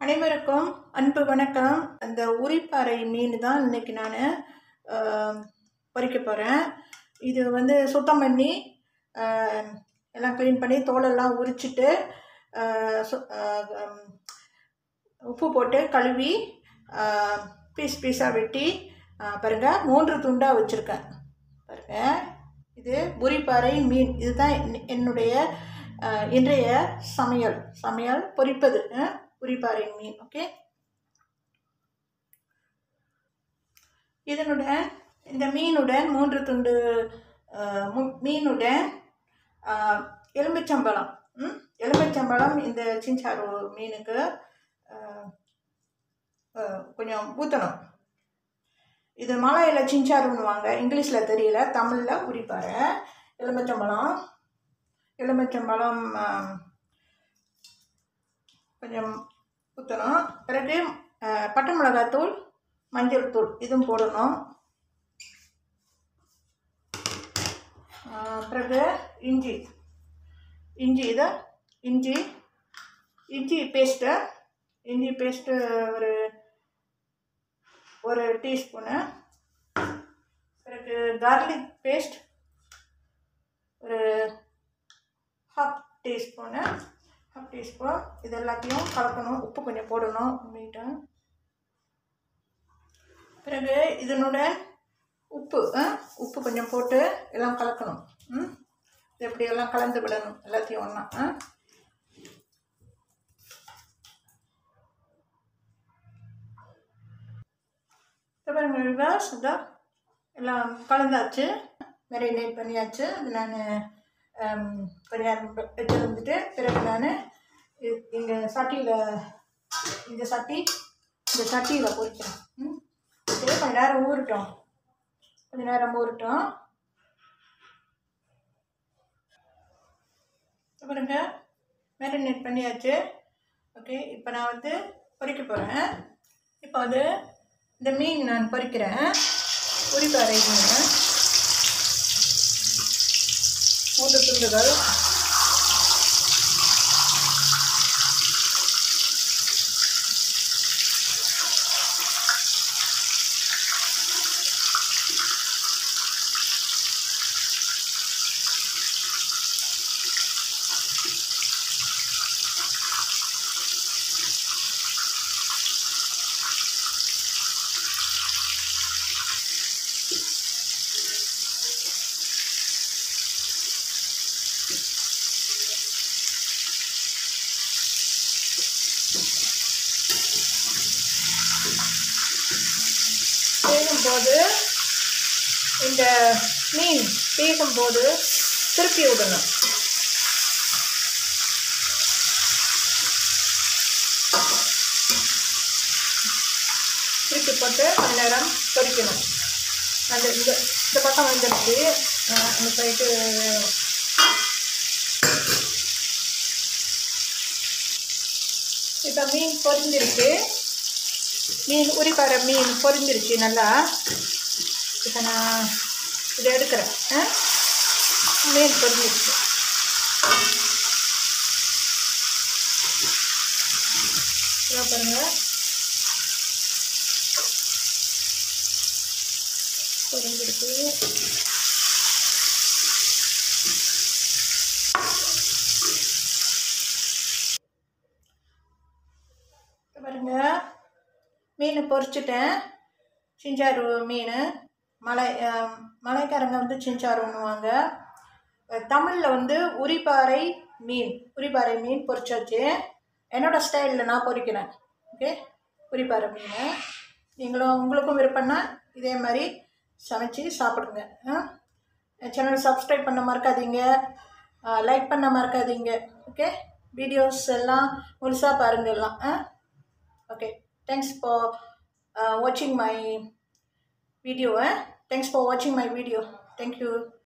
அனைவருக்கும் அன்பு வணக்கம் அந்த உரிப்பாறை மீன் தான் இன்னைக்கு நான் பொரிக்க போகிறேன் இது வந்து சுத்தம் பண்ணி ஆஹ், எல்லாம் க்ளீன் பண்ணி தோலெல்லாம் உரிச்சிட்டு ஆஹ், சு- ஆஹ், ஹம், உப்பு போட்டு கழுவி பீஸ் பீஸாக வெட்டி ஆஹ், பாருங்க மூன்று துண்டாக வச்சுருக்கேன் பாருங்க இது புரிப்பாறை மீன் இதுதான் என்- என்னுடைய ஆஹ், இன்றைய சமையல் சமையல் பொரிப்பது ஆஹ், புரிப்பாறை மீன் ஓகே இதனுடன் இந்த மீனுடன் மூன்று துண்டு ஆஹ், மு- மீனுடன் ஆஹ், எலுமிச்சம்பழம் ம்? எலுமிச்சம்பழம் இந்த சிஞ்சாறு மீனுக்கு ஆஹ், ஆஹ், கொஞ்சம் ஊற்றணும் இது மலையில் சிஞ்சாருன்னுவாங்க இங்கிலீஷில் தெரியல தமிழில் குறிப்பாரு எலுமிச்சம்பழம் எலுமிச்சம்பழம் ஆஹ், கொஞ்சம் ஊற்றணும் பிறகு ஆஹ், பட்டை மிளகாத்தூள் மஞ்சள் தூள் இதுவும் போடணும் ஆஹ், பிறகு இஞ்சி இஞ்சி இதை இஞ்சி இஞ்சி பேஸ்ட்டு இஞ்சி பேஸ்ட்டு ஒரு ஒரு டீஸ்பூனு பிறகு கார்லிக் பேஸ்ட் ஒரு ஹாஃப் டீஸ்பூனு ஹாஃப் டீஸ்பூன் இது எல்லாத்தையும் கலக்கணும் உப்பு கொஞ்சம் போடணும் மீட்டை பிறகு இதனுடன் உப்பு ஆ? உப்பு கொஞ்சம் போட்டு எல்லாம் கலக்கணும் ம் இது எப்படி எல்லாம் கலந்து விடணும் எல்லாத்தையும் ஒன்றா ஆ இப்போ பாருங்க விவாஸ் இதோ எல்லாம் கலந்தாச்சு மேரினேட் பண்ணியாச்சு அது நான் கொஞ்ச நேரம் வெ- வச்சிருந்துட்டு பிறகு நான் இங்கே சட்டியில் இந்த சட்டி இந்த சட்டியில் பொரிக்கிறேன் ம் சரி கொஞ்ச நேரம் ஊறட்டும் கொஞ்ச நேரம் ஊறட்டும் இப்ப பாருங்க மேரினேட் பண்ணியாச்சு ஓகே இப்போ நான் வந்து பொரிக்க போகிறேன் இப்போ வந்து இந்த மீன் நான் பொரிக்கிறேன் உரிப்பாறை மீன் மூன்று துண்டுகள் வேகும்போது இந்த மீன் வேகும்போது திருப்பி விடணும் திருப்பி போட்டு கொஞ்ச நேரம் பொரிக்கணும் அந்த இந்த இந்த பக்கம் வந்துடுச்சு அஹ் அந்த சைடு இப்போ மீன் பொரிஞ்சிருச்சு மீன் உரிப்பாறை மீன் பொரிஞ்சிருச்சு நல்லா இப்போ நான் இதை எடுக்கிறேன் ஆ? மீன் பொரிஞ்சிருச்சு இதோ பாருங்க பொரிஞ்சிருக்கு இதோ பாருங்க மீன் பொரிச்சிட்டேன் சிஞ்சாறு மீன் மலை அஹ், மலைக்காரங்க வந்து சிஞ்சாறுன்னுவாங்க தமிழில் வந்து உரிப்பாறை மீன் உரிப்பாறை மீன் பொரிச்சாச்சு என்னோட ஸ்டைலில் நான் பொரிக்கிறேன் ஓகே உரிப்பாறை மீன் நீங்களும் உங்களுக்கும் விருப்பம்னா இதே மாதிரி சமைச்சு சாப்பிடுங்க சேனலை சப்ஸ்கிரைப் பண்ண மறக்காதீங்க லைக் பண்ண மறக்காதீங்க ஓகே வீடியோஸ் எல்லாம் முழுசாக பாருங்க எல்லாம் ஆ okay thanks for uh, watching my video eh? thanks for watching my video thank you